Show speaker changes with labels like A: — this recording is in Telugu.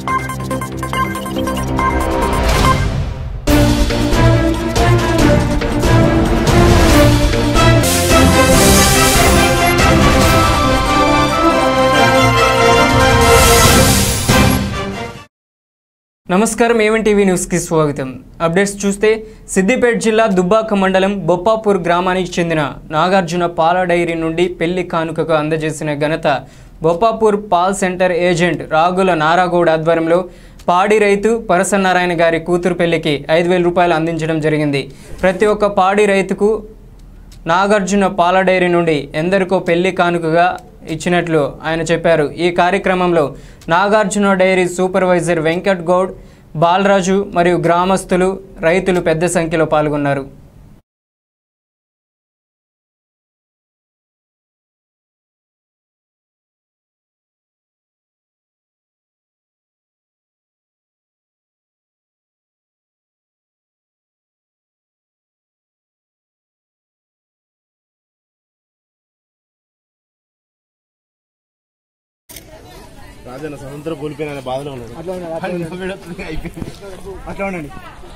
A: నమస్కారం ఏవన్ టీవీ న్యూస్కి స్వాగతం అప్డేట్స్ చూస్తే సిద్దిపేట జిల్లా దుబ్బాక మండలం బొప్పాపూర్ గ్రామానికి చెందిన నాగార్జున పాల డైరీ నుండి పెళ్లి కానుకకు అందజేసిన ఘనత బొప్పాపూర్ పాల్ సెంటర్ ఏజెంట్ రాగుల నారాగౌడ్ ఆధ్వర్యంలో పాడి రైతు పరసనారాయణ గారి కూతురు పెళ్లికి ఐదు వేల రూపాయలు అందించడం జరిగింది ప్రతి ఒక్క పాడి రైతుకు నాగార్జున పాల డైరీ నుండి ఎందరికో పెళ్లి కానుకగా ఇచ్చినట్లు ఆయన చెప్పారు ఈ కార్యక్రమంలో నాగార్జున డైరీ సూపర్వైజర్ వెంకట్ గౌడ్ బాలరాజు మరియు గ్రామస్తులు రైతులు పెద్ద సంఖ్యలో పాల్గొన్నారు
B: రాజన్న స్వతంత్రం కోల్పోయిన బాధలో ఉన్నాడు
C: అట్లా ఉండండి, అట్లా ఉండండి.
B: అయిపోయింది
C: అట్లా ఉండండి